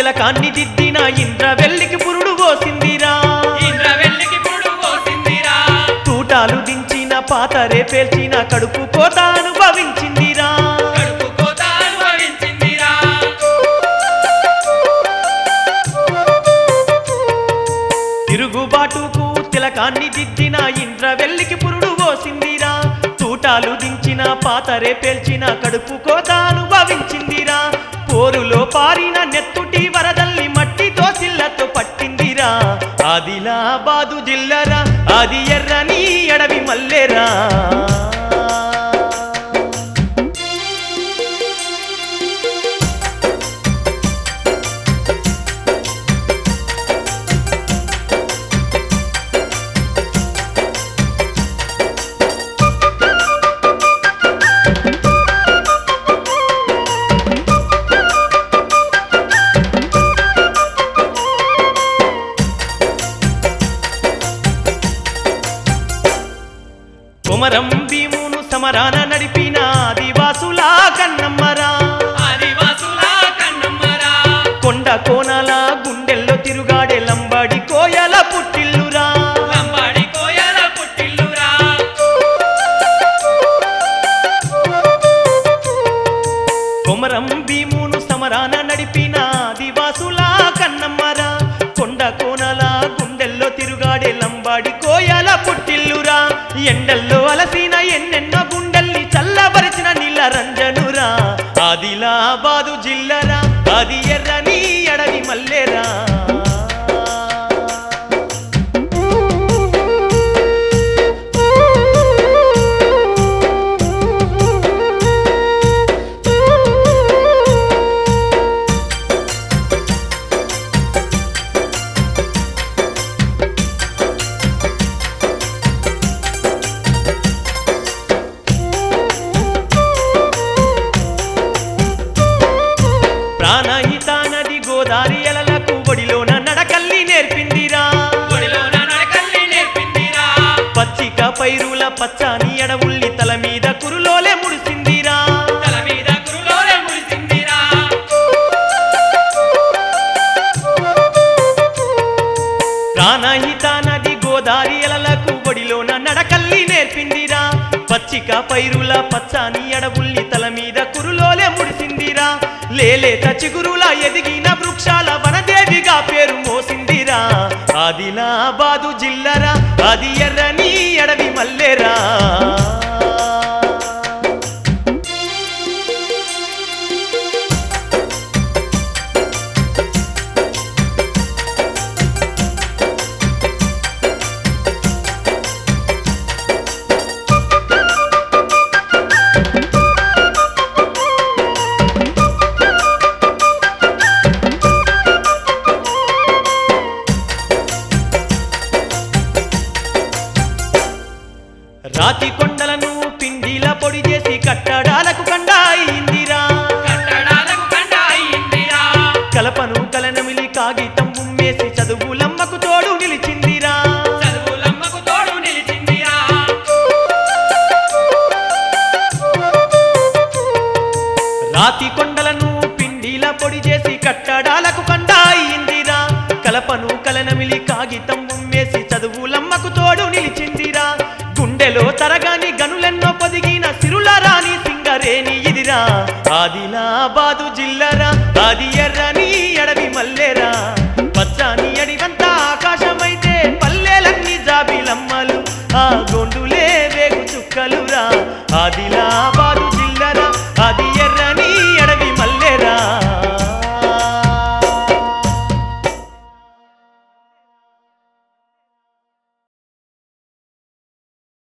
తిలకాన్ని దిద్దిన ఇంద్ర వెల్లికి పురుడు పోసిందిరా ఇంద్ర వెల్లికి పురుడు పోసిందిరా తూటాలు దించిన పాతరే పేల్చిన కడుపు కోత అనుభవించిందిరా కడుపు కోత అనుభవించిందిరా తిరుగుబాటుకు తిలకాన్ని దిద్దిన ఇంద్ర వెల్లికి పురుడు పోసిందిరా తూటాలు దించిన పాతరే పేల్చిన కడుపు కోత అనుభవించిందిరా పోరులో పారిన నెత్తుటి వరదల్ని మట్టితో సిల్లతో పట్టిందిరా ఆదిలాబాదు జిల్లరా అది ఎర్రని అడవి మల్లెరా కుమరం భీమును సమరాన నడిపిన ఆదివాసుల కన్నమ్మరా ఆదివాసుల కన్నమ్మరా కొండ కోనాల గుండెల్లో తిరుగాడే లంబాడి కోయల పుట్టిల్లురా లంబాడి కోయల పుట్టిల్లురా కొమరం భీమును సమరాన నడిపిన ఆదివాసుల కన్నమ్మరా కొండ కోనల గుండెల్లో తిరుగాడే లంబాడి కోయల పుట్టిల్లురా ఎండల్లో అలసిన ఎన్నెన్నో గుండెల్ని చల్లబరిచిన నీళ్ళ రంజనురా ఆదిలాబాదు జిల్లరా అది ఎర్రని అడవి మల్లెరా ప్రాణహిత నది గోదారి ఎలలకు ఒడిలోన నడకల్ని నేర్పిందిరా ఒడిలోన నడకల్ని నేర్పిందిరా పచ్చిక పైరుల పచ్చని అడవుల్ని తల మీద కురులోలే ముడిసిందిరా తల మీద గురులోనే మురిసిందిరా ప్రాణహిత నది గోదారి ఎలలకు ఒడిలోన నడకల్ని నేర్పిందిరా పచ్చిక పైరుల పచ్చని అడవుల్ని తల మీద కురులోలే ముడిసిందిరా లేలేత చిగురుల ఎదిగిన వృక్షాల వనదేవిగా పేరు మోసిందిరా ఆదిలాబాదు జిల్లరా అది ఎర్రని అడవి మల్లెరా రాతి కొండలను పిండిల పొడి చేసి కట్టడాలకు కండ అయిందిరా కట్టడాలకు కండ అయిందిరా కలపను కలనమిలి కాగితం ఉమ్మేసి చదువులమ్మకు తోడు నిలిచిందిరా చదువులమ్మకు తోడు నిలిచిందిరా రాతి కొండలను పిండిల పొడి చేసి కట్టడాలకు కండ అయిందిరా కలపను కలనమిలి కాగితం ఉమ్మేసి చదువులమ్మకు తోడు నిలిచిందిరా గుండెలో తరగాని గనులెన్నో పొదిగిన సిరుల రాణి సింగరేణి ఇదిరా ఆదిలాబాదు జిల్లరా అది ఎర్రని అడవి మల్లెరా పచ్చని అడివంత